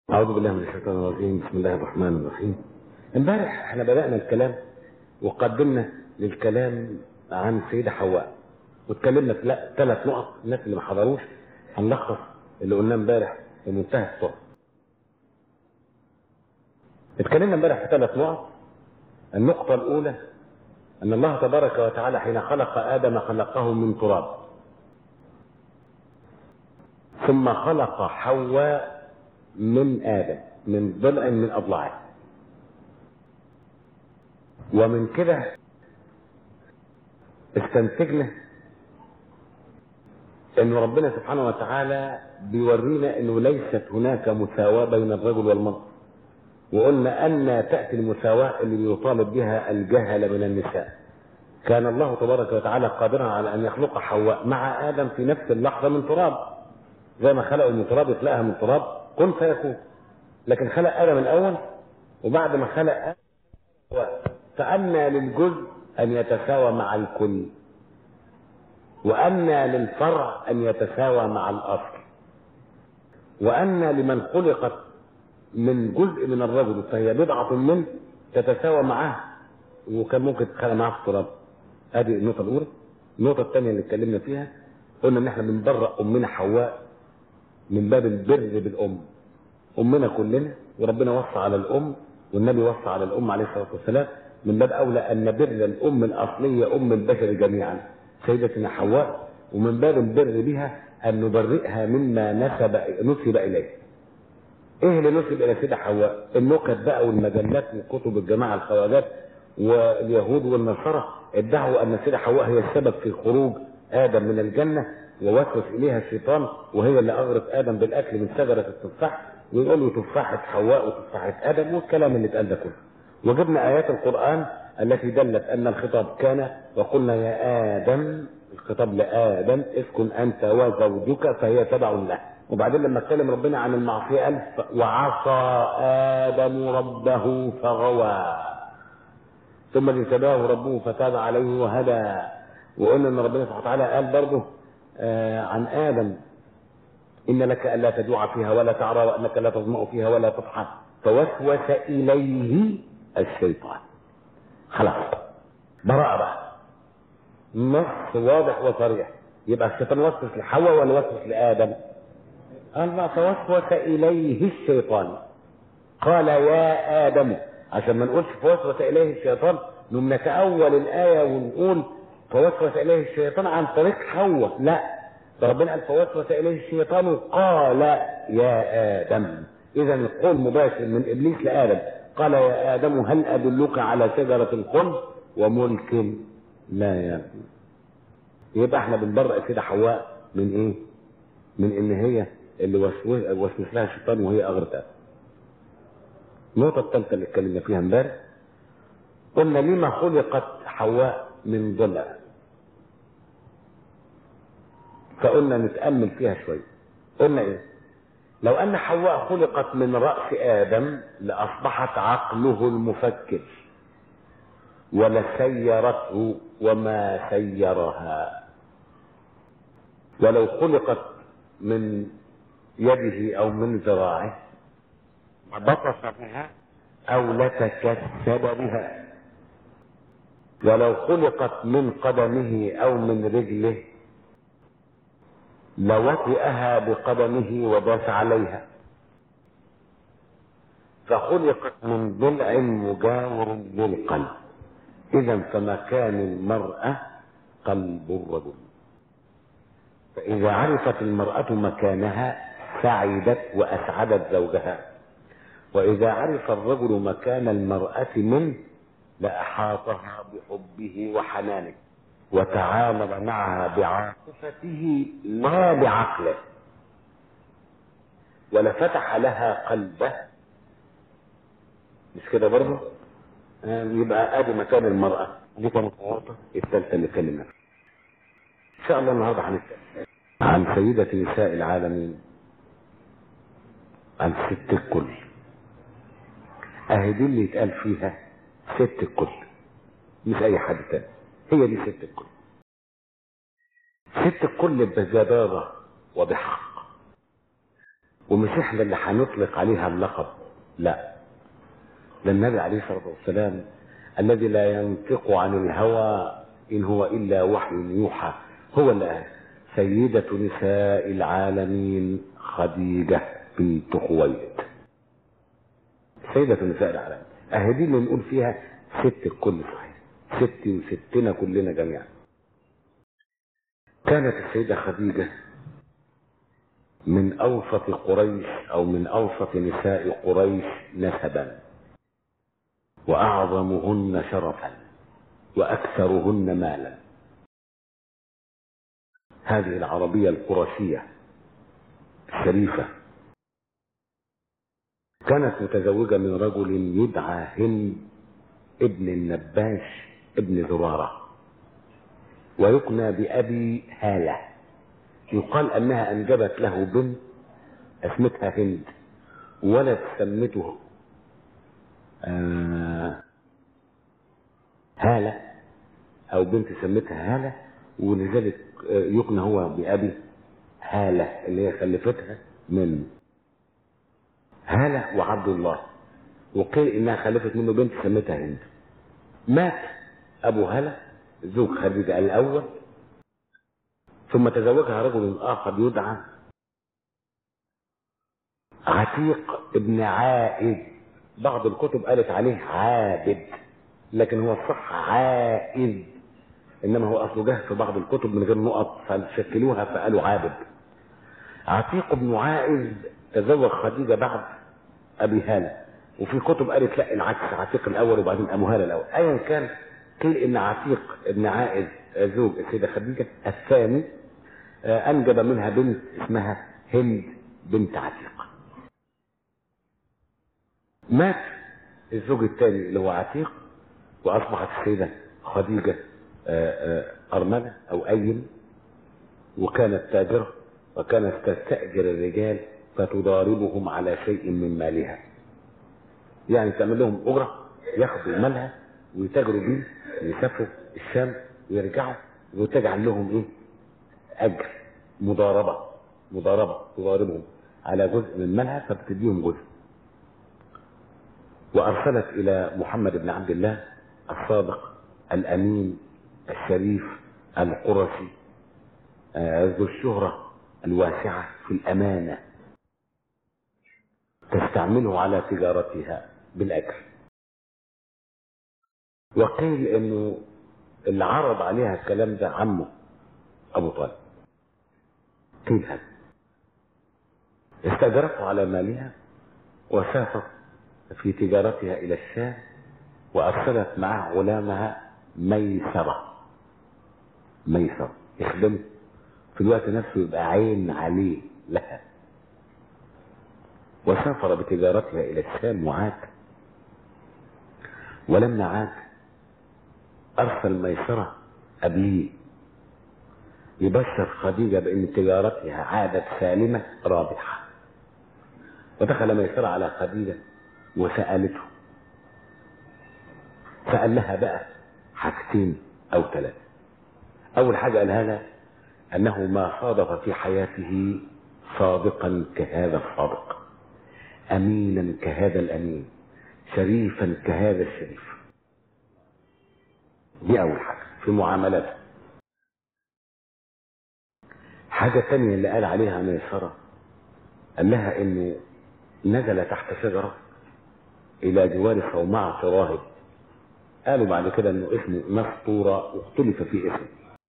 أعوذ بالله من الشيطان الرجيم بسم الله الرحمن الرحيم امبارح احنا بدأنا الكلام وقدمنا للكلام عن سيدة حواء واتكلمنا في لا ثلاث نقط الناس اللي ما حضروش هنلخص اللي قلناه امبارح بمنتهى السرعة اتكلمنا امبارح في ثلاث نقط النقطة الأولى أن الله تبارك وتعالى حين خلق آدم خلقه من تراب ثم خلق حواء من آدم من ضلع من أضلاعه ومن كده استنتجنا ان ربنا سبحانه وتعالى بيورينا انه ليست هناك مساواة بين الرجل والمرأة وقلنا ان تأتي المساواة اللي بيطالب بها الجهل من النساء كان الله تبارك وتعالى قادرا على ان يخلق حواء مع ادم في نفس اللحظة من تراب زي ما خلقوا من تراب يخلقها من تراب كن فيكون لكن خلق ادم الاول وبعد ما خلق ادم فأنى للجزء أن يتساوى مع الكل وأنى للفرع أن يتساوى مع الأصل وأنى لمن خلقت من جزء من الرجل فهي بضعة منه تتساوى معه وكان ممكن تتخلق معاه في التراب هذه النقطة الأولى النقطة الثانية اللي اتكلمنا فيها قلنا إن احنا بنبرأ أمنا حواء من باب البر بالأم أمنا كلنا وربنا وصى على الأم والنبي وصى على الأم عليه الصلاة والسلام من باب أولى أن نبر الأم الأصلية أم البشر جميعا سيدتنا حواء ومن باب البر بها أن نبرئها مما نسب نسب إليه. إيه اللي نسب إلى سيدة حواء؟ النكت بقى والمجلات وكتب الجماعة الخواجات واليهود والنصارى ادعوا أن سيدة حواء هي السبب في خروج آدم من الجنة ووسوس إليها الشيطان وهي اللي أغرت آدم بالأكل من شجرة التفاح ويقولوا تفاحة حواء وتفاحة آدم والكلام اللي اتقال ده كله. وجبنا آيات القرآن التي دلت أن الخطاب كان وقلنا يا آدم الخطاب لآدم اسكن أنت وزوجك فهي تبع له وبعدين لما اتكلم ربنا عن المعصية قال وعصى آدم ربه فغوى ثم اجتباه ربه فتاب عليه وهدى وقلنا ان ربنا سبحانه وتعالى قال برضه آه عن آدم إن لك ألا تجوع فيها ولا تعرى وأنك لا تظمأ فيها ولا تضحى فوسوس إليه الشيطان خلاص براءة بقى نص واضح وصريح يبقى الشيطان وسوس لحواء ولا وسوس لآدم؟ قال فوسوس إليه الشيطان قال يا آدم عشان ما نقولش فوسوس إليه الشيطان نقوم نتأول الآية ونقول فوسوس إليه الشيطان عن طريق حواء لا فربنا قال فوسوس إليه الشيطان قال يا آدم إذا القول مباشر من إبليس لآدم قال يا آدم هل أدلك على شجرة الخلد وملك لا يبني يبقى احنا بنبرأ كده حواء من ايه؟ من ان هي اللي وسوس لها الشيطان وهي اغرتها. النقطة الثالثة اللي اتكلمنا فيها امبارح قلنا لما خلقت حواء من ضلع فقلنا نتأمل فيها شوية قلنا ايه؟ لو أن حواء خلقت من رأس آدم لأصبحت عقله المفكر ولسيرته وما سيرها ولو خلقت من يده أو من ذراعه لبطس بها أو لتكسب بها ولو خلقت من قدمه أو من رجله لوطئها بقدمه وداس عليها فخلقت من ضلع مجاور للقلب اذا فمكان المراه قلب الرجل فاذا عرفت المراه مكانها سعدت واسعدت زوجها واذا عرف الرجل مكان المراه منه لاحاطها بحبه وحنانه وتعامل معها بعاطفته لا بعقله ولفتح لها قلبه مش كده برضه يبقى ادي مكان المرأة دي كانت النقطة الثالثة اللي اتكلمنا ان شاء الله النهارده هنتكلم عن سيدة نساء العالمين عن ست الكل اهي دي اللي يتقال فيها ست الكل مش اي حد تاني هي دي ست الكل ست الكل بجدارة وبحق ومش احنا اللي هنطلق عليها اللقب لا ده النبي عليه الصلاه والسلام الذي لا ينطق عن الهوى ان هو الا وحي يوحى هو اللي قال سيدة نساء العالمين خديجة بنت خويلد سيدة نساء العالمين اهي دي اللي نقول فيها ست الكل صحيح ستي وستنا كلنا جميعا كانت السيدة خديجة من أوسط قريش أو من أوسط نساء قريش نسبا وأعظمهن شرفا وأكثرهن مالا هذه العربية القرشية الشريفة كانت متزوجة من رجل يدعى هند ابن النباش ابن زرارة ويقنى بأبي هالة يقال أنها أنجبت له بنت اسمتها هند ولد سمته آه هالة أو بنت سمتها هالة ولذلك يقنى هو بأبي هالة اللي هي خلفتها منه هالة وعبد الله وقيل إنها خلفت منه بنت سمتها هند مات أبو هالة زوج خديجة الأول ثم تزوجها رجل آخر يدعى عتيق ابن عائد بعض الكتب قالت عليه عابد لكن هو الصح عائد انما هو اصله جه في بعض الكتب من غير نقط فشكلوها فقالوا عابد عتيق بن عائد تزوج خديجة بعد ابي هالة وفي كتب قالت لا العكس عتيق الاول وبعدين ابو هالة الاول ايا كان قيل ان عتيق ابن عائد زوج السيدة خديجة الثاني انجب منها بنت اسمها هند بنت عتيق مات الزوج الثاني اللي هو عتيق واصبحت السيدة خديجة أرملة أو أيم وكانت تاجرة وكانت تستأجر الرجال فتضاربهم على شيء من مالها يعني تعمل لهم أجرة ياخدوا مالها ويتاجروا بيه يسافروا الشام ويرجعوا وتجعل لهم إيه أجر مضاربة مضاربة تضاربهم على جزء من مالها فبتديهم جزء وأرسلت إلى محمد بن عبد الله الصادق الأمين الشريف القرشي ذو الشهرة الواسعة في الأمانة تستعمله على تجارتها بالأجر وقيل انه اللي عرض عليها الكلام ده عمه ابو طالب قيل هذا استأجرته على مالها وسافر في تجارتها الى الشام وارسلت معه غلامها ميسرة ميسرة يخدمه في الوقت نفسه يبقى عين عليه لها وسافر بتجارتها الى الشام وعاد ولما عاد ارسل ميسرة قبليه يبشر خديجة بان تجارتها عادت سالمة رابحة ودخل ميسرة على خديجة وسألته سأل لها بقى حاجتين او ثلاثة اول حاجة قالها لها انه ما صادف في حياته صادقا كهذا الصادق امينا كهذا الامين شريفا كهذا الشريف دي اول حاجة في معاملاته حاجة تانية اللي قال عليها ميسرة قال لها انه نزل تحت شجرة الى جوار صومعة راهب قالوا بعد كده انه اسمه مسطورة واختلف في اسمه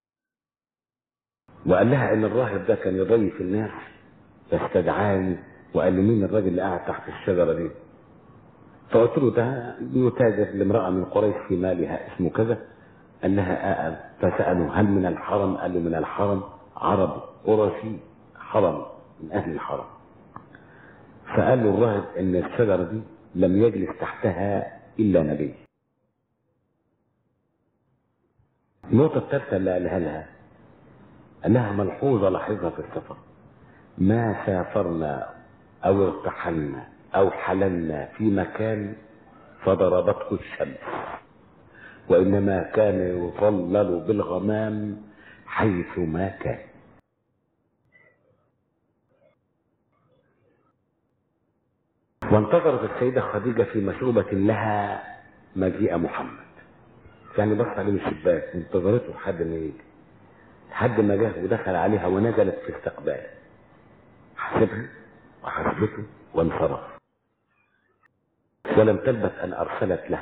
وقال لها ان الراهب ده كان يضيف الناس فاستدعاني وقال لي مين الراجل اللي قاعد تحت الشجرة دي فقلت له ده يتاجر لامرأة من قريش في مالها اسمه كذا قال لها آه فسأله هل من الحرم قال له من الحرم عربي قرشي حرم من أهل الحرم فقال له الراهب ان الشجرة دي لم يجلس تحتها إلا نبي النقطة الثالثة اللي قالها لها أنها ملحوظة لاحظها في السفر ما سافرنا أو ارتحلنا أو حللنا في مكان فضربته الشمس وإنما كان يظلل بالغمام حيث ما كان وانتظرت السيدة خديجة في مشروبة لها مجيء محمد يعني بص عليه من الشباك انتظرته لحد ما يجي لحد ما جه ودخل عليها ونزلت في استقباله حسبها وحسبته وانصرف ولم تلبث ان ارسلت له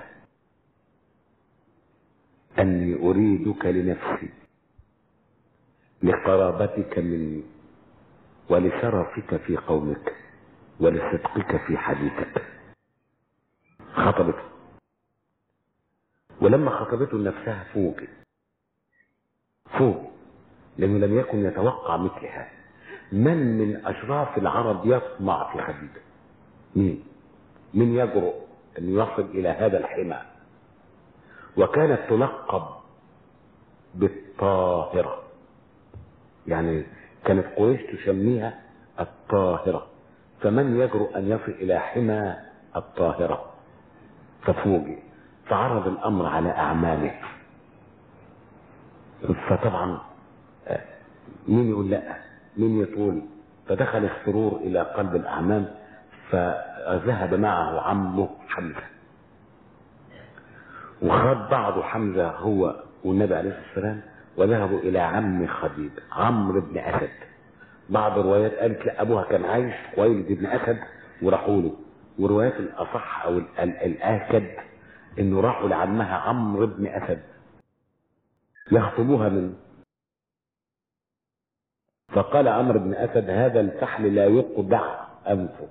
اني اريدك لنفسي لقرابتك مني ولشرفك في قومك ولصدقك في حديثك خطبته ولما خطبته لنفسها فوق فوق لأنه لم يكن يتوقع مثلها من من أشراف العرب يطمع في خديجة مين من يجرؤ أن يصل إلى هذا الحمى وكانت تلقب بالطاهرة يعني كانت قريش تسميها الطاهرة فمن يجرؤ أن يصل إلى حمى الطاهرة ففوجئ فعرض الأمر على أعمامه فطبعا مين يقول لا مين يطول فدخل السرور إلى قلب الأعمام فذهب معه عمه حمزة وخد بعض حمزة هو والنبي عليه الصلاة والسلام وذهبوا إلى عم خديجة عمرو بن أسد بعض الروايات قالت لا أبوها كان عايش خويلد بن أسد وراحوا له وروايات الأصح أو الآكد إنه راحوا لعمها عمرو بن أسد يخطبوها من فقال عمرو بن أسد هذا الفحل لا يقدع أنفه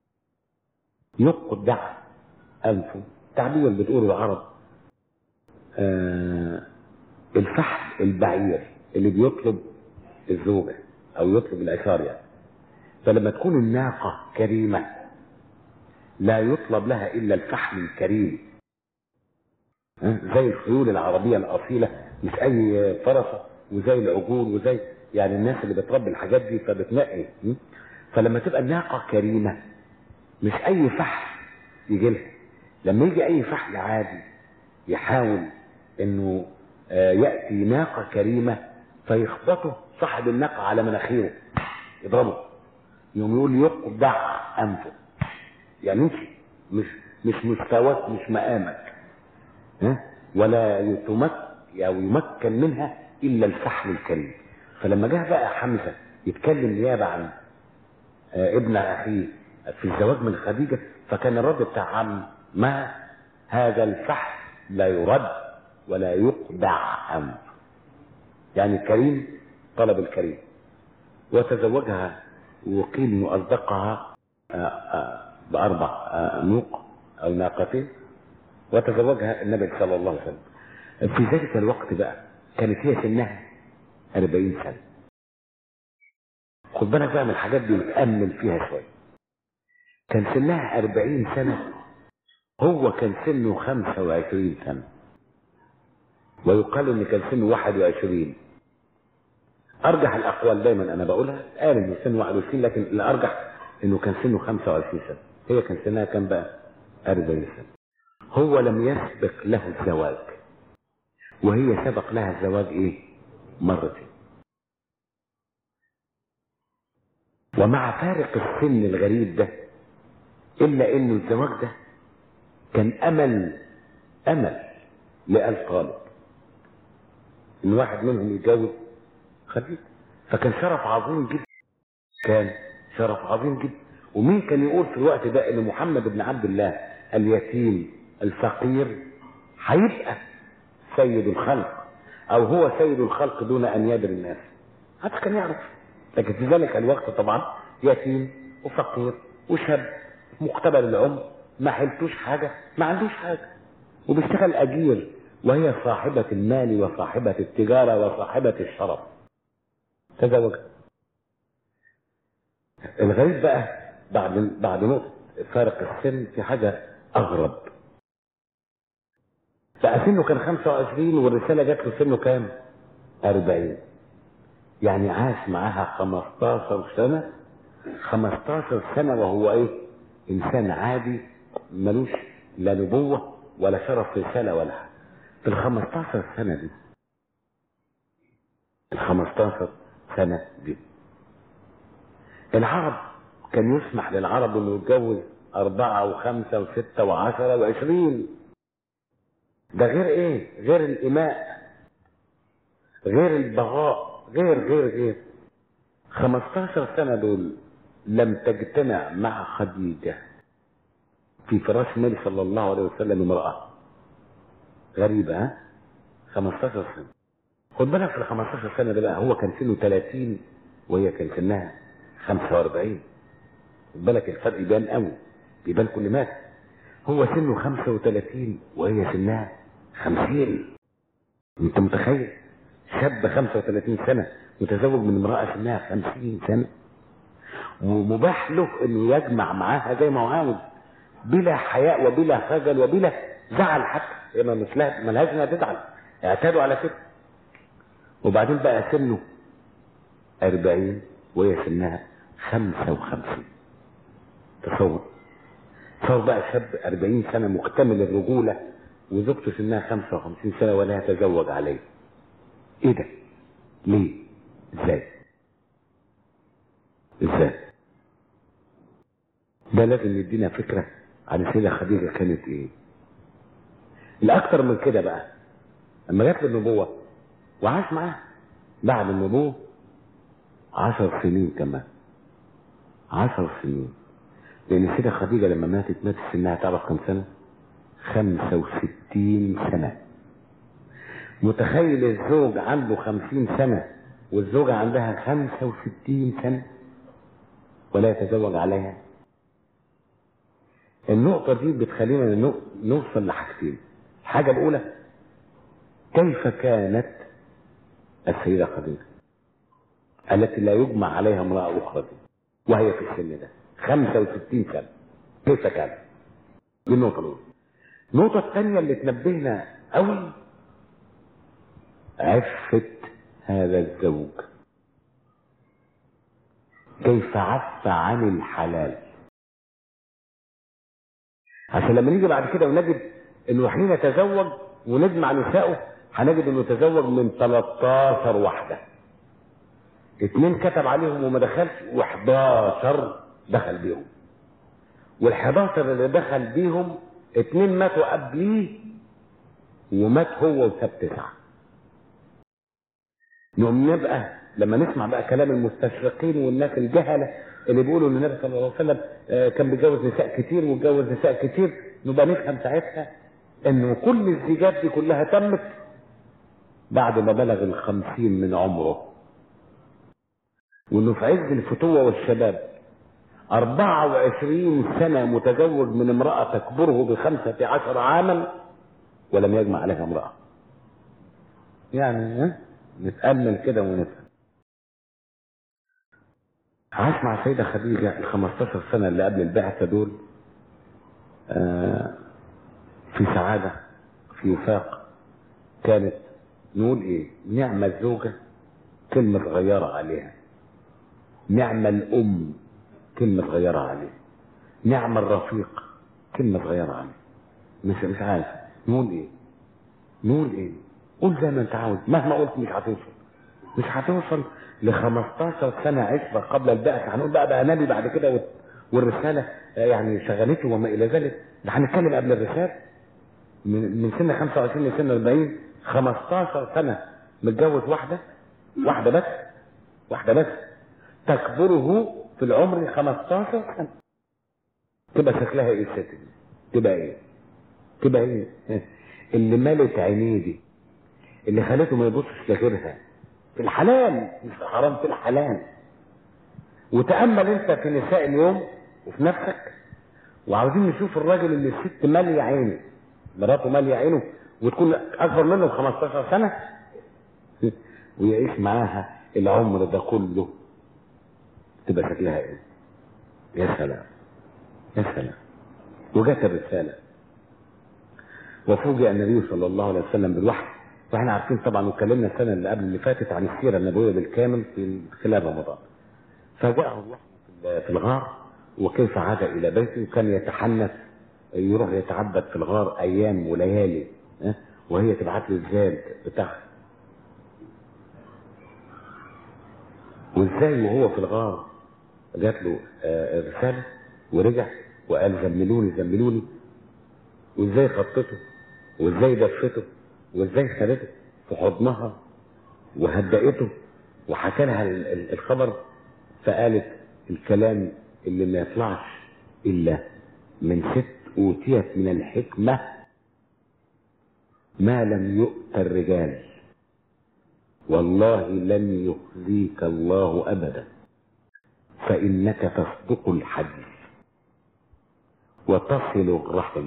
يقدع أنفه تعبير بتقول العرب آه الفحل البعير اللي بيطلب الزوجة أو يطلب العشار يعني فلما تكون الناقة كريمة لا يطلب لها إلا الفحل الكريم زي الخيول العربية الأصيلة مش أي فرسة وزي العجول وزي يعني الناس اللي بتربي الحاجات دي فبتنقي فلما تبقى الناقة كريمة مش أي فحل يجي لها لما يجي أي فحل عادي يحاول إنه يأتي ناقة كريمة فيخبطه صاحب الناقة على مناخيره يضربه يوم يقول يقدع أنفه يعني انت مش مش مستواك مش مقامك ها ولا يتمك او يمكن منها الا الفحل الكريم فلما جه بقى حمزه يتكلم نيابه عن ابن اخيه في الزواج من خديجه فكان الرد بتاع عم ما هذا الفحل لا يرد ولا يقدع انف يعني الكريم طلب الكريم وتزوجها وقيل انه اصدقها باربع نوق او ناقتين وتزوجها النبي صلى الله عليه وسلم في ذلك الوقت بقى كانت هي سنها 40 سنة خد بالك بقى من الحاجات دي وتأمل فيها شوية كان سنها 40 سنة هو كان سنه 25 سنة ويقال ان كان سنه 21 ارجح الاقوال دايما انا بقولها قال انه سنه 21 لكن الارجح انه كان سنه 25 سنة هي كان سنها كام بقى 40 سنة هو لم يسبق له الزواج وهي سبق لها الزواج ايه مرتين ومع فارق السن الغريب ده الا انه الزواج ده كان امل امل لآل طالب ان واحد منهم يتجوز خديجه فكان شرف عظيم جدا كان شرف عظيم جدا ومين كان يقول في الوقت ده ان محمد بن عبد الله اليتيم الفقير هيبقى سيد الخلق او هو سيد الخلق دون ان يدري الناس هذا كان يعرف لكن في ذلك الوقت طبعا يتيم وفقير وشاب مقتبل العمر ما حلتوش حاجة ما عندوش حاجة وبيشتغل أجير وهي صاحبة المال وصاحبة التجارة وصاحبة الشرف تزوج الغريب بقى بعد بعد نقطة فارق السن في حاجة أغرب بقى سنه كان 25 والرسالة جات له سنه كام؟ 40 يعني عاش معاها 15 سنة 15 سنة وهو ايه؟ إنسان عادي ملوش لا نبوة ولا شرف رسالة ولا حاجة في ال 15 سنة دي ال 15 سنة دي العرب كان يسمح للعرب انه يتجوز أربعة وخمسة وستة وعشرة وعشرين ده غير ايه غير الإماء غير البغاء غير غير غير 15 سنة دول لم تجتمع مع خديجة في فراش النبي صلى الله عليه وسلم امرأة غريبة ها 15 سنة خد بالك في ال 15 سنة ده بقى هو كان سنه 30 وهي كان سنها 45 خد بالك الفرق يبان قوي بيبان كل مات هو سنه 35 وهي سنها 50 انت متخيل شاب 35 سنة متزوج من امرأة سنها 50 سنة ومباح له انه يجمع معاها زي ما هو عاوز بلا حياء وبلا خجل وبلا زعل حتى هي ما مش لها ملهاش انها تزعل اعتادوا على كده وبعدين بقى سنه 40 وهي سنها 55 تصور تصور بقى شاب 40 سنة مكتمل الرجولة وزوجته سنها 55 سنة ولا يتزوج عليه ايه ده ليه ازاي ازاي ده لازم يدينا فكرة عن السيدة خديجة كانت ايه الاكتر من كده بقى لما جات النبوة وعاش معاها بعد النبوة عشر سنين كمان عشر سنين لان السيدة خديجة لما ماتت ماتت سنها تعرف كم سنة خمسة وستين سنة متخيل الزوج عنده خمسين سنة والزوجة عندها خمسة وستين سنة ولا يتزوج عليها النقطة دي بتخلينا نوصل لحاجتين الحاجة الأولى كيف كانت السيدة خديجة التي لا يجمع عليها امرأة أخرى دي وهي في السن ده 65 سنة كيف كانت دي النقطة الأولى النقطة الثانية اللي تنبهنا قوي عفة هذا الزوج كيف عف عن الحلال عشان لما نيجي بعد كده ونجد انه حين يتزوج ونجمع نسائه هنجد انه تزوج من 13 واحدة اتنين كتب عليهم وما دخلش و11 دخل بيهم وال11 اللي دخل بيهم اتنين ماتوا قبليه ومات هو وساب تسعه نقوم نبقى لما نسمع بقى كلام المستشرقين والناس الجهلة اللي بيقولوا ان النبي صلى الله عليه وسلم كان بيتجوز نساء كتير واتجوز نساء كتير نبقى نفهم ساعتها ان كل الزيجات دي كلها تمت بعد ما بلغ الخمسين من عمره وانه في عز الفتوة والشباب أربعة وعشرين سنة متزوج من امرأة تكبره بخمسة عشر عاما ولم يجمع عليها امرأة يعني ها نتأمل كده ونفهم عاش مع السيدة خديجة ال 15 سنة اللي قبل البعثة دول آه في سعادة في وفاق كانت نقول ايه نعمة الزوجة كلمة صغيرة عليها نعمة الأم كلمة صغيرة عليها نعمة الرفيق كلمة صغيرة عليها مش مش عارف نقول ايه نقول ايه قول زي ما انت عاوز مهما قلت مش هتوصل مش هتوصل ل 15 سنة عشرة قبل البعثة هنقول بقى بقى نبي بعد كده والرسالة يعني شغلته وما إلى ذلك ده هنتكلم قبل الرسالة من من سن 25 لسن 40 15 سنة متجوز واحدة واحدة بس واحدة بس تكبره في العمر 15 سنة تبقى شكلها ايه الست دي؟ تبقى ايه؟ تبقى ايه؟ اللي مالت عينيه دي اللي خلته ما يبصش لغيرها في الحلال مش في حرام في الحلال وتأمل انت في نساء اليوم وفي نفسك وعاوزين نشوف الراجل اللي الست مالية عينه مراته مالية عينه وتكون اكبر منه ب 15 سنة ويعيش معاها العمر ده كله تبقى شكلها ايه يا سلام يا سلام وجت الرسالة وفوجئ النبي صلى الله عليه وسلم بالوحي واحنا عارفين طبعا واتكلمنا السنه اللي قبل اللي فاتت عن السيره النبويه بالكامل في خلال رمضان. فجاءه الوحي في الغار وكيف عاد الى بيته وكان يتحنث يروح يتعبد في الغار ايام وليالي وهي تبعت له الزاد بتاعها. وازاي وهو في الغار جات له رساله ورجع وقال زملوني زملوني وازاي خطته وازاي دفته وازاي خدته في حضنها وهدأته وحكى لها ال- ال- الخبر فقالت الكلام اللي ما يطلعش الا من ست اوتيت من الحكمه ما لم يؤت الرجال والله لن يخزيك الله ابدا فانك تصدق الحديث وتصل الرحم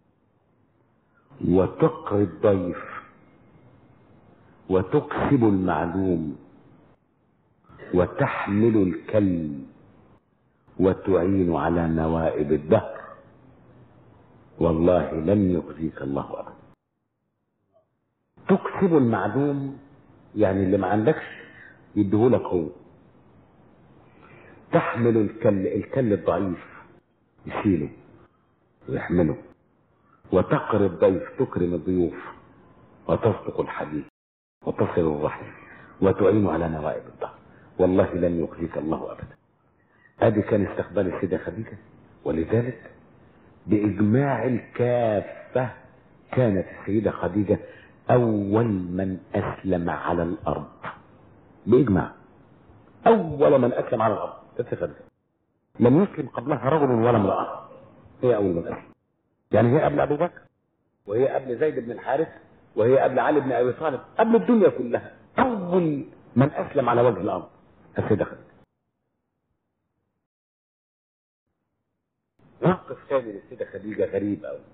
وتقري الضيف وتكسب المعلوم وتحمل الكل وتعين على نوائب الدهر والله لن يخزيك الله ابدا تكسب المعدوم يعني اللي ما عندكش يديهولك هو تحمل الكل الكل الضعيف يشيله ويحمله وتقري الضيف تكرم الضيوف وتصدق الحديث وتصل الرحم وتعين على نوائب الدهر والله لن يخزيك الله ابدا ادي كان استقبال السيده خديجه ولذلك باجماع الكافه كانت السيده خديجه اول من اسلم على الارض باجماع اول من اسلم على الارض كانت خديجه لم يسلم قبلها رجل ولا امراه هي اول من اسلم يعني هي قبل ابو بكر وهي قبل زيد بن الحارث وهي قبل علي بن ابي طالب قبل الدنيا كلها اول من اسلم على وجه الارض السيده خديجه موقف ثاني للسيده خديجه غريب قوي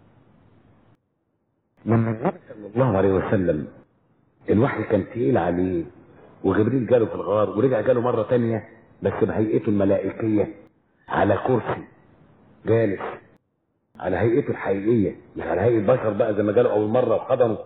لما النبي صلى الله عليه وسلم الوحي كان تقيل عليه وجبريل جاله في الغار ورجع جاله مرة تانية بس بهيئته الملائكية على كرسي جالس على هيئته الحقيقية مش على هيئة بشر بقى زي ما جاله أول مرة وحضنه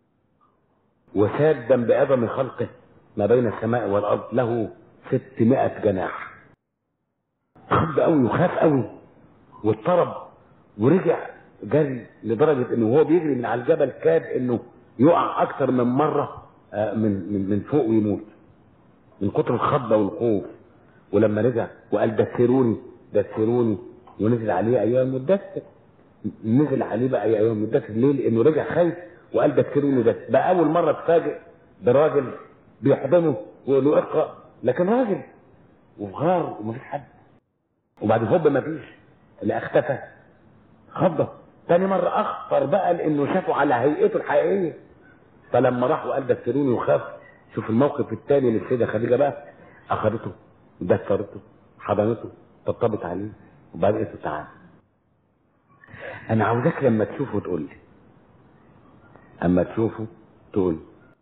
وسادا بعظم خلقه ما بين السماء والأرض له ستمائة جناح خض قوي وخاف قوي واضطرب ورجع جري لدرجة انه هو بيجري من على الجبل كاد انه يقع اكتر من مرة آه، من من من فوق ويموت من كتر الخضة والخوف ولما رجع وقال دثروني دثروني ونزل عليه ايام مدثر نزل عليه بقى ايام مدثر ليه؟ لانه رجع خايف وقال دثروني ده بقى اول مرة تفاجئ براجل بيحضنه ويقول له اقرا لكن راجل وفي غار ومفيش حد وبعد هوب مفيش اللي اختفى خضه تاني مرة أخطر بقى لأنه شافه على هيئته الحقيقية فلما راح وقال دكتروني وخاف شوف الموقف التاني للسيدة خديجة بقى أخذته دكرته حضنته طبطبت عليه وبعد قالت له تعالى أنا عاوزاك لما تشوفه تقول لي أما تشوفه تقول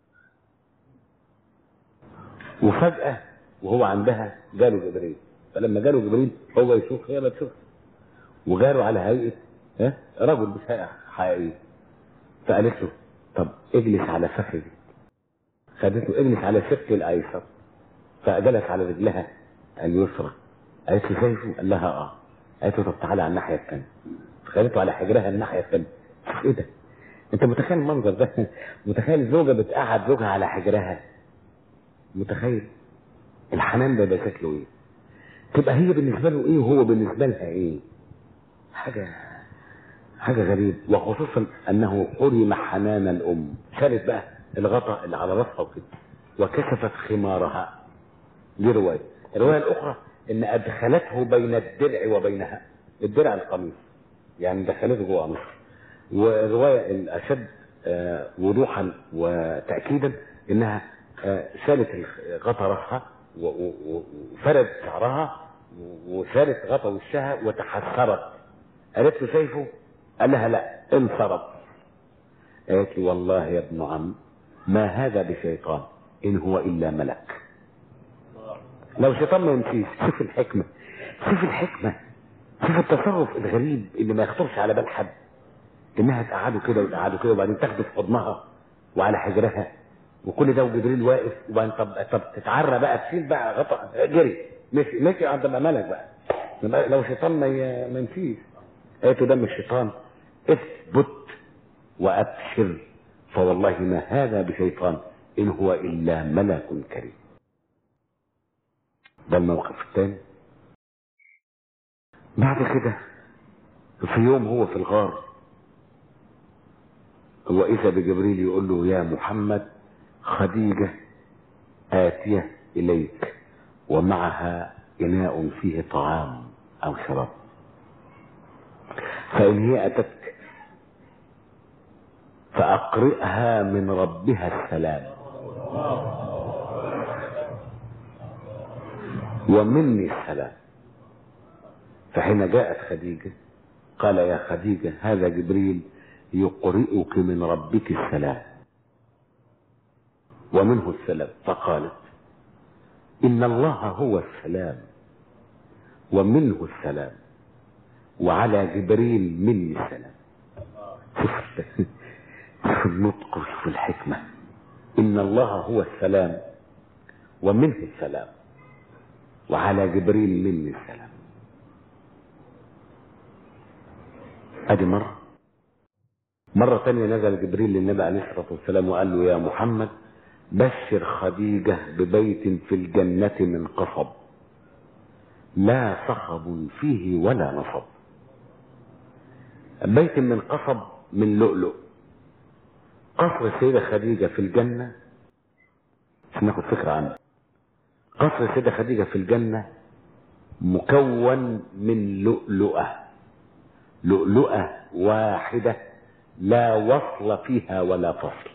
وفجأة وهو عندها جاله جبريل فلما جاله جبريل هو يشوف هي ما تشوف وجاله على هيئة ها رجل مش هيئة حقيقية فقالت له طب اجلس على فخذي خدت له اجلس على شقي الايسر فجلس على رجلها اليسرى قالت له شايفه؟ قال لها اه قالت له طب تعالى على الناحية الثانية فخدته على حجرها الناحية الثانية شوف ايه ده؟ انت متخيل المنظر ده؟ متخيل زوجة بتقعد زوجها على حجرها متخيل الحنان ده ده شكله ايه؟ تبقى هي بالنسبة له ايه وهو بالنسبة لها ايه؟ حاجة حاجة غريب وخصوصا انه حرم حنان الام شالت بقى الغطاء اللي على راسها وكده وكشفت خمارها دي رواية الرواية الاخرى ان ادخلته بين الدرع وبينها الدرع القميص يعني دخلته جوه قميص والرواية الاشد آه، وضوحا وتأكيدا انها آه، شالت غطا راسها و- و- و- وفردت شعرها وشالت غطا وشها وتحسرت قالت له شايفه قال لها لا انصرف قالت له والله يا ابن عم ما هذا بشيطان ان هو الا ملك لو شيطان ما يمشيش شوف الحكمه شوف الحكمه شوف التصرف الغريب اللي ما يخطرش على بال حد انها تقعده كده وتقعده كده وبعدين تاخده في حضنها وعلى حجرها وكل ده وجبريل واقف وبعدين طب طب تتعرى بقى تشيل بقى غطا جري مشي مشي عند بقى ملك بقى يبقى لو شيطان ما ي- ما يمشيش قالت له ده مش شيطان اثبت وابشر فوالله ما هذا بشيطان ان هو الا ملك كريم ده الموقف الثاني بعد كده في يوم هو في الغار وإذا بجبريل يقول له يا محمد خديجة آتية إليك ومعها إناء فيه طعام أو شراب فإن هي أتتك فأقرئها من ربها السلام ومني السلام فحين جاءت خديجة قال يا خديجة هذا جبريل يقرئك من ربك السلام ومنه السلام فقالت إن الله هو السلام ومنه السلام وعلى جبريل مني السلام شوف شوف النطق وشوف الحكمة إن الله هو السلام ومنه السلام وعلى جبريل مني السلام ادي مرة مرة تانية نزل جبريل للنبي عليه الصلاة والسلام وقال له يا محمد بشر خديجة ببيت في الجنة من قصب لا صخب فيه ولا نصب بيت من قصب من لؤلؤ قصر السيدة خديجة في الجنة عشان ناخد فكرة عنه قصر السيدة خديجة في الجنة مكون من لؤلؤة لؤلؤة واحدة لا وصل فيها ولا فصل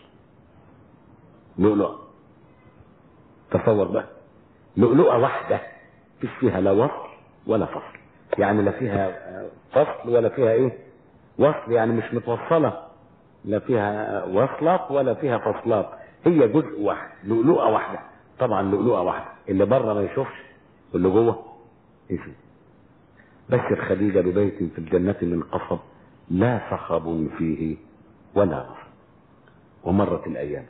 لؤلؤة تصور بقى لؤلؤة واحدة مفيش فيها لا وصل ولا فصل يعني لا فيها فصل ولا فيها ايه وصل يعني مش متوصلة لا فيها وصلات ولا فيها فصلات هي جزء واحد لؤلؤة واحدة طبعا لؤلؤة واحدة اللي بره ما يشوفش واللي جوه يشوف بشر خديجة ببيت في الجنة من قصب لا صخب فيه ولا نصب ومرت الأيام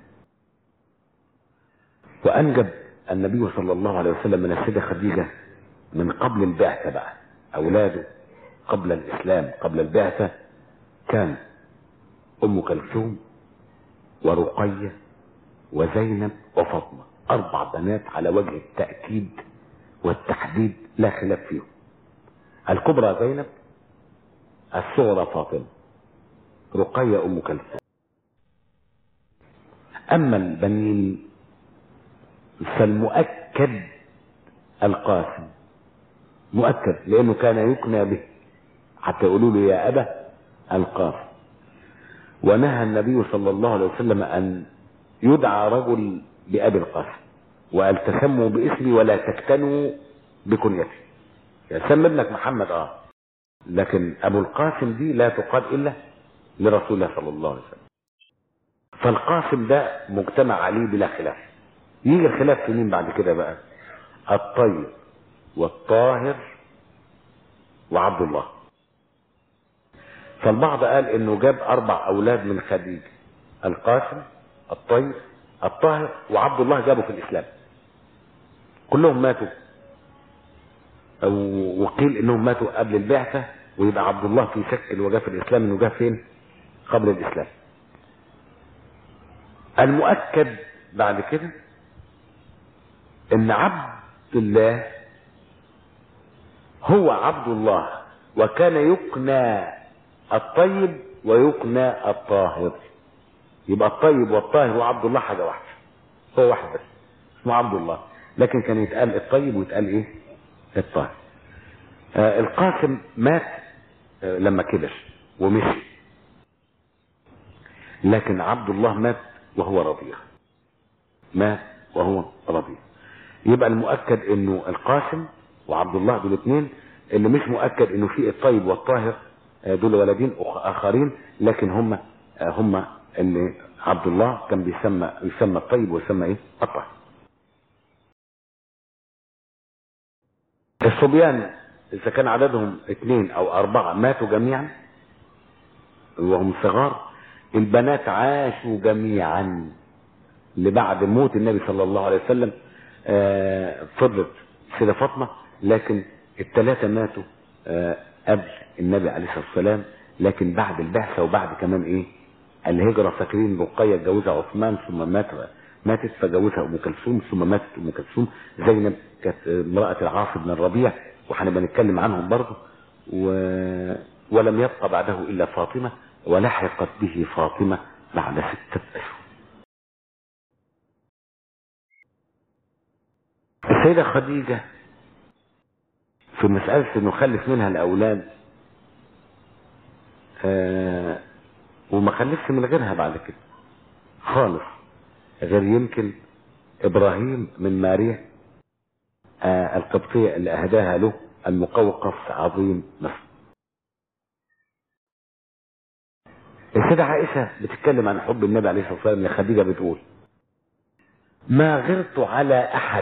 وأنجب النبي صلى الله عليه وسلم من السيدة خديجة من قبل البعثة بقى أولاده قبل الإسلام قبل البعثة كان أم كلثوم ورقية وزينب وفاطمة أربع بنات على وجه التأكيد والتحديد لا خلاف فيهم الكبرى زينب الصغرى فاطمة رقية أم كلثوم أما البنين فالمؤكد القاسم مؤكد لأنه كان يكنى به حتى يقولوا له يا أبا القاسم ونهى النبي صلى الله عليه وسلم أن يدعى رجل بأبي القاسم وقال تسموا باسمي ولا تكتنوا بكنيتي يعني سمي ابنك محمد اه لكن ابو القاسم دي لا تقال الا لرسول الله صلى الله عليه وسلم فالقاسم ده مجتمع عليه بلا خلاف يجي الخلاف في مين بعد كده بقى الطيب والطاهر وعبد الله فالبعض قال انه جاب اربع اولاد من خديجه القاسم الطيب الطاهر وعبد الله جابه في الاسلام كلهم ماتوا أو وقيل انهم ماتوا قبل البعثة ويبقى عبد الله في شك انه جاء في الاسلام انه جاء فين قبل الاسلام المؤكد بعد كده ان عبد الله هو عبد الله وكان يقنى الطيب ويقنى الطاهر يبقى الطيب والطاهر وعبد الله حاجه واحده هو واحد بس اسمه عبد الله لكن كان يتقال الطيب ويتقال ايه الطاهر آه القاسم مات آه لما كبر ومشي لكن عبد الله مات وهو رضيع مات وهو رضيع يبقى المؤكد انه القاسم وعبد الله دول اثنين اللي مش مؤكد انه في الطيب والطاهر آه دول ولدين اخرين لكن هم هم اللي عبد الله كان بيسمى يسمى الطيب ويسمى ايه الطاهر الصبيان اذا كان عددهم اثنين او اربعة ماتوا جميعا وهم صغار البنات عاشوا جميعا لبعد موت النبي صلى الله عليه وسلم آه فضلت سيدة فاطمة لكن الثلاثة ماتوا آه قبل النبي عليه الصلاة والسلام لكن بعد البعثة وبعد كمان ايه الهجرة فاكرين رقية اتجوزها عثمان ثم مات ماتت فجوزها ام كلثوم ثم ماتت ام كلثوم زينب كانت امرأة العاص بن الربيع وهنبقى نتكلم عنهم برضه و... ولم يبق بعده إلا فاطمة ولحقت به فاطمة بعد ستة أشهر السيدة خديجة في مسألة انه خلف منها الأولاد آه وما خلفش من غيرها بعد كده خالص غير يمكن إبراهيم من ماريا آه القبطية اللي أهداها له المقوقف عظيم مصر السيدة عائشة بتتكلم عن حب النبي عليه الصلاة والسلام لخديجة بتقول ما غرت على أحد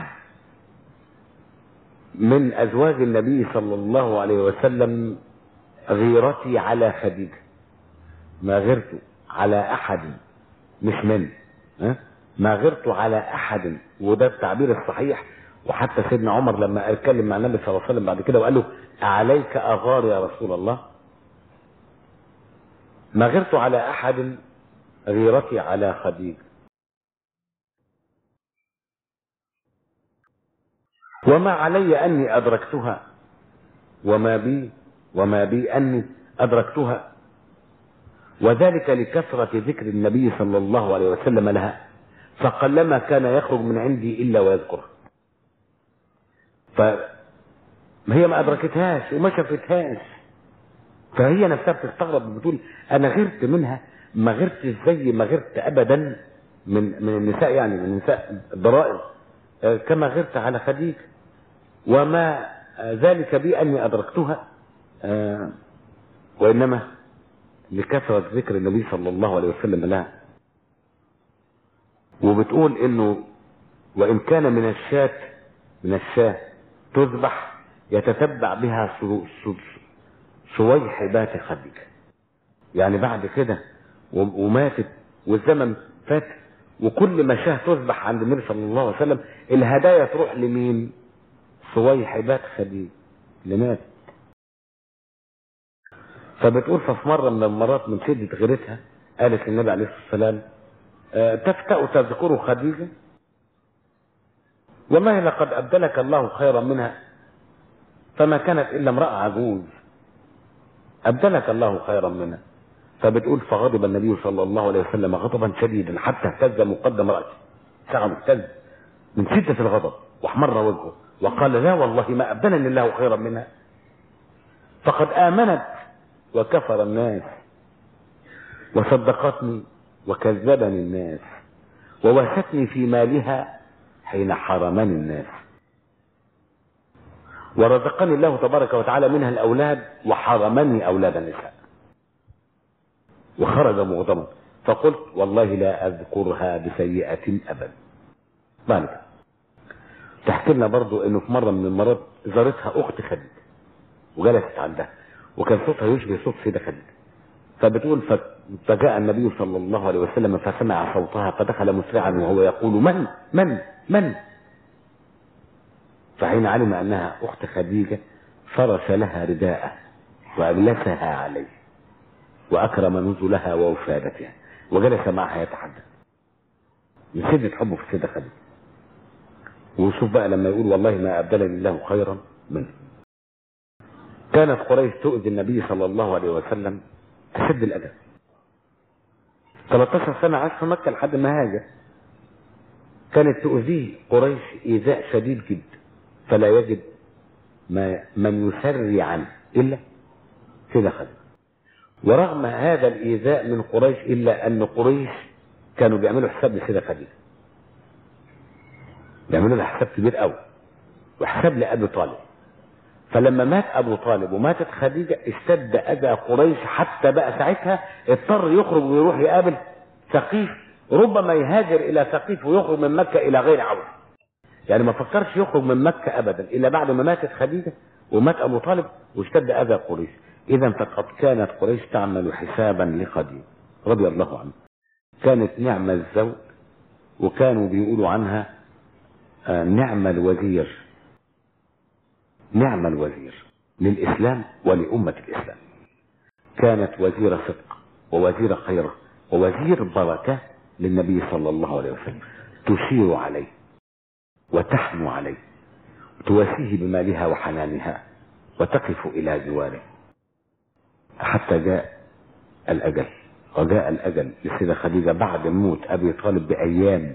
من أزواج النبي صلى الله عليه وسلم غيرتي على خديجة ما غرت على أحد مش من ها؟ ما غرت على أحد وده التعبير الصحيح وحتى سيدنا عمر لما اتكلم مع النبي صلى الله عليه وسلم بعد كده وقال له عليك أغار يا رسول الله ما غرت على أحد غيرتي على خديجة وما علي أني أدركتها وما بي وما بي أني أدركتها وذلك لكثرة ذكر النبي صلى الله عليه وسلم لها فقلما كان يخرج من عندي إلا ويذكرها فما هي ما أدركتهاش وما شافتهاش فهي نفسها بتستغرب بتقول أنا غرت منها ما غرت زي ما غرت أبدا من من النساء يعني من النساء الضرائر كما غرت على خديجة وما ذلك بي أني أدركتها وإنما لكثرة ذكر النبي صلى الله عليه وسلم لها وبتقول إنه وإن كان من الشاة من الشاة تذبح يتتبع بها سويحبات خديجة يعني بعد كده وماتت والزمن فات وكل ما شاه تذبح عند النبي صلى الله عليه وسلم الهدايا تروح لمين صويحبات خديجة اللي مات فبتقول ففي مرة من المرات من شدة غيرتها قالت للنبي عليه الصلاة والسلام أه تفتأ تذكر خديجة وما هي لقد أبدلك الله خيرا منها فما كانت إلا امرأة عجوز أبدلك الله خيرا منها فبتقول فغضب النبي صلى الله عليه وسلم غضبا شديدا حتى اهتز مقدم رأسه شعر اهتز من شدة الغضب واحمر وجهه وقال لا والله ما أبدلني الله خيرا منها فقد آمنت وكفر الناس وصدقتني وكذبني الناس ووهتني في مالها حين حرمني الناس ورزقني الله تبارك وتعالى منها الأولاد وحرمني أولاد النساء وخرج مغضبا فقلت والله لا أذكرها بسيئة أبدا مالك تحكي لنا برضو انه في مره من المرات زارتها اخت خديجه وجلست عندها وكان صوتها يشبه صوت سيده خديجه فبتقول فجاء النبي صلى الله عليه وسلم فسمع صوتها فدخل مسرعا وهو يقول من من من فحين علم انها اخت خديجه فرش لها رداءه واجلسها عليه واكرم نزلها ووفادتها وجلس معها يتحدث من شده حبه في السيده خديجه وشوف بقى لما يقول والله ما أبدلني الله خيرا منه كانت قريش تؤذي النبي صلى الله عليه وسلم أشد الأذى 13 سنة عاش في مكة لحد ما هاجر كانت تؤذيه قريش إيذاء شديد جدا فلا يجد ما من يسري عنه إلا سيدة خديجة ورغم هذا الإيذاء من قريش إلا أن قريش كانوا بيعملوا حساب لسيدة خديجة بيعملوا لها حساب كبير قوي وحساب لأبي طالب فلما مات أبو طالب وماتت خديجة اشتد أذى قريش حتى بقى ساعتها اضطر يخرج ويروح يقابل ثقيف ربما يهاجر إلى ثقيف ويخرج من مكة إلى غير عودة يعني ما فكرش يخرج من مكة أبدا إلا بعد ما ماتت خديجة ومات أبو طالب واشتد أذى قريش إذا فقد كانت قريش تعمل حسابا لخديجة رضي الله عنه كانت نعم الزوج وكانوا بيقولوا عنها نعم الوزير نعم الوزير للإسلام ولأمة الإسلام كانت وزير صدق ووزير خير ووزير بركة للنبي صلى الله عليه وسلم تشير عليه وتحنو عليه تواسيه بمالها وحنانها وتقف إلى جواره حتى جاء الأجل وجاء الأجل للسيدة خديجة بعد موت أبي طالب بأيام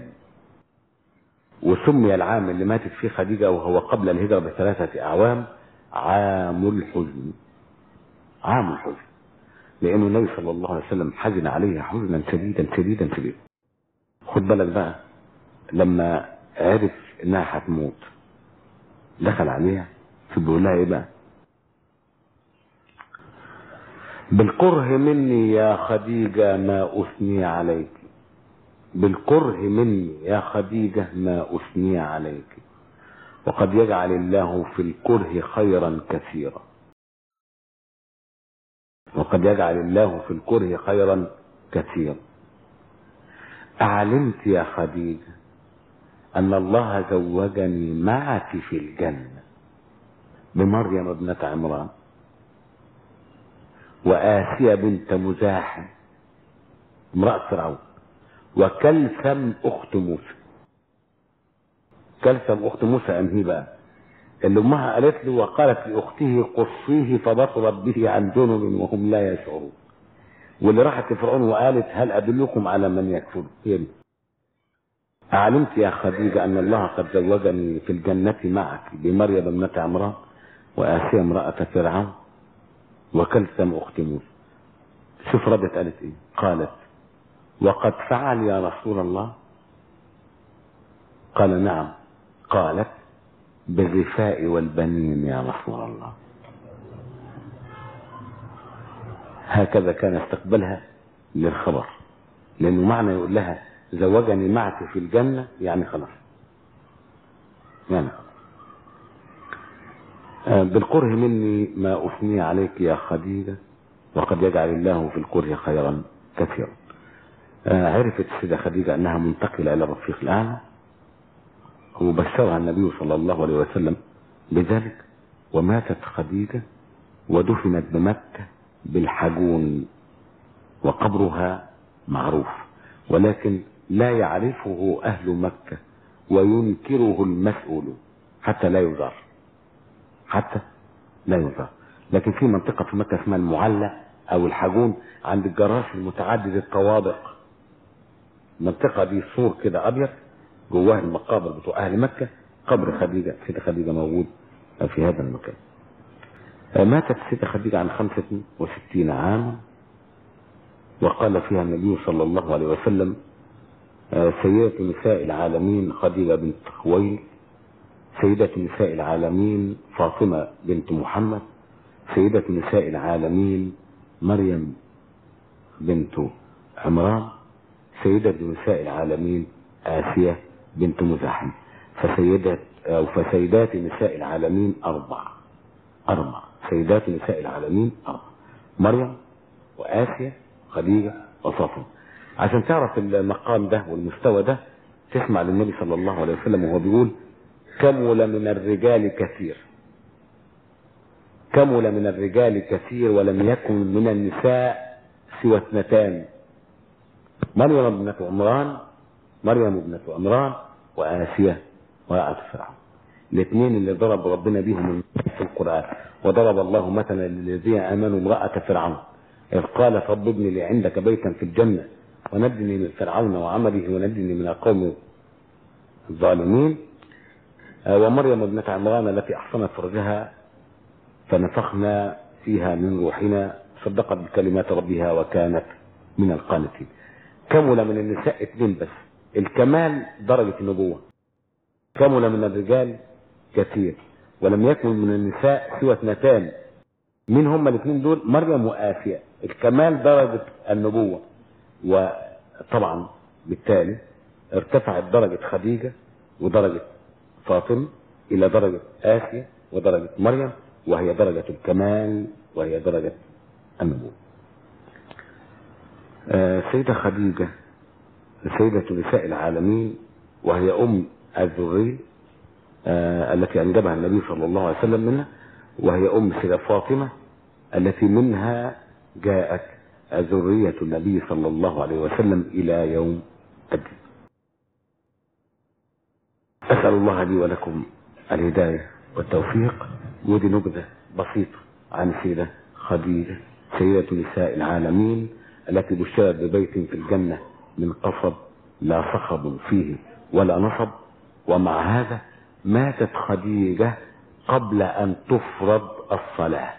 وسمي العام اللي ماتت فيه خديجة وهو قبل الهجرة بثلاثة أعوام عام الحزن عام الحزن لأنه النبي صلى الله عليه وسلم حزن عليها حزنا شديدا شديدا شديدا خد بالك بقى لما عرف انها هتموت دخل عليها فبيقول لها ايه بقى بالكره مني يا خديجة ما أثني عليك بالكره مني يا خديجة ما أثني عليك وقد يجعل الله في الكره خيرا كثيرا وقد يجعل الله في الكره خيرا كثيرا أعلمت يا خديجة أن الله زوجني معك في الجنة بمريم ابنة عمران وآسيا بنت مزاحم امرأة فرعون وكلثم أخت موسى كلثم أخت موسى أنهي بقى اللي أمها قالت له وقالت لأخته قصيه فبصرت به عن جنب وهم لا يشعرون واللي راحت لفرعون وقالت هل أدلكم على من يكفر هي دي أعلمت يا خديجة أن الله قد زوجني في الجنة معك بمريم ابنة عمران وآسيا امرأة فرعون وكلثم أخت موسى شوف ردت قالت إيه قالت وقد فعل يا رسول الله قال نعم قالت بالرفاء والبنين يا رسول الله هكذا كان استقبلها للخبر لأنه معنى يقول لها زوجني معك في الجنة يعني خلاص يعني خلاص آه، بالكره مني ما أثني عليك يا خديجة وقد يجعل الله في الكره خيرا كثيرا آه، عرفت السيدة خديجة أنها منتقلة إلى الرفيق الأعلى وبشرها النبي صلى الله عليه وسلم بذلك وماتت خديجة ودفنت بمكة بالحجون وقبرها معروف ولكن لا يعرفه أهل مكة وينكره المسؤول حتى لا يزار حتى لا يزار لكن في منطقة في مكة اسمها المعلى أو الحجون عند الجراش المتعدد الطوابق المنطقة دي سور كده أبيض جواه المقابر بتوع أهل مكة قبر خديجة سيدة خديجة موجود في هذا المكان ماتت السيدة خديجة عن خمسة وستين عاما وقال فيها النبي صلى الله عليه وسلم سيدة نساء العالمين خديجة بنت خويل سيدة نساء العالمين فاطمة بنت محمد سيدة نساء العالمين مريم بنت عمران سيدة نساء العالمين آسيا بنت مزاحم فسيدة أو فسيدات نساء العالمين أربع أربع سيدات نساء العالمين أربع مريم وآسيا خديجة وفاطمة عشان تعرف المقام ده والمستوى ده تسمع للنبي صلى الله عليه وسلم وهو بيقول كمل من الرجال كثير كمل من الرجال كثير ولم يكن من النساء سوى اثنتان مريم ابنة عمران مريم ابنة عمران وآسيا وامرأة فرعون الاثنين اللي ضرب ربنا بيهم في القرآن وضرب الله مثلا للذين آمنوا امرأة فرعون إذ قالت رب ابن لي عندك بيتا في الجنة ونجني من فرعون وعمله ونجني من القوم الظالمين ومريم ابنة عمران التي أحصنت فرجها فنفخنا فيها من روحنا صدقت بكلمات ربها وكانت من القانتين كمل من النساء اثنين بس الكمال درجة النبوة كمل من الرجال كثير ولم يكن من النساء سوى اثنتان مين هما الاثنين دول مريم وآسيا الكمال درجة النبوة وطبعا بالتالي ارتفعت درجة خديجة ودرجة فاطمة إلى درجة آسيا ودرجة مريم وهي درجة الكمال وهي درجة النبوة آه سيدة خديجة سيدة نساء العالمين وهي أم الذرية آه التي أنجبها النبي صلى الله عليه وسلم منها وهي أم سيدة فاطمة التي منها جاءت ذرية النبي صلى الله عليه وسلم إلى يوم الدين أسأل الله لي ولكم الهداية والتوفيق ودي نبذة بسيطة عن سيدة خديجة سيدة نساء العالمين التي بشرت ببيت في الجنة من قصب لا صخب فيه ولا نصب ومع هذا ماتت خديجة قبل أن تفرض الصلاة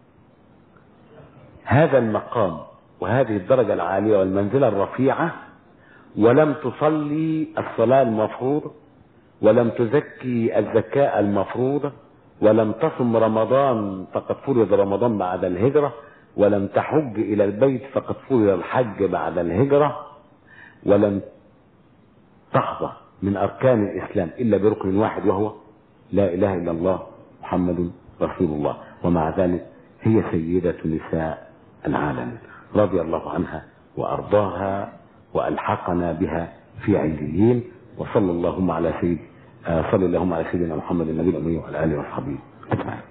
هذا المقام وهذه الدرجة العالية والمنزلة الرفيعة ولم تصلي الصلاة المفروضة ولم تزكي الزكاة المفروضة ولم تصم رمضان فقد فرض رمضان بعد الهجرة ولم تحج إلى البيت فقد فرض الحج بعد الهجرة ولم تحظى من أركان الإسلام إلا بركن واحد وهو لا إله إلا الله محمد رسول الله ومع ذلك هي سيدة نساء العالم رضي الله عنها وأرضاها وألحقنا بها في عليين وصلى اللهم على سيد آه صلى اللهم على سيدنا محمد النبي الأمي وعلى آله وصحبه أجمعين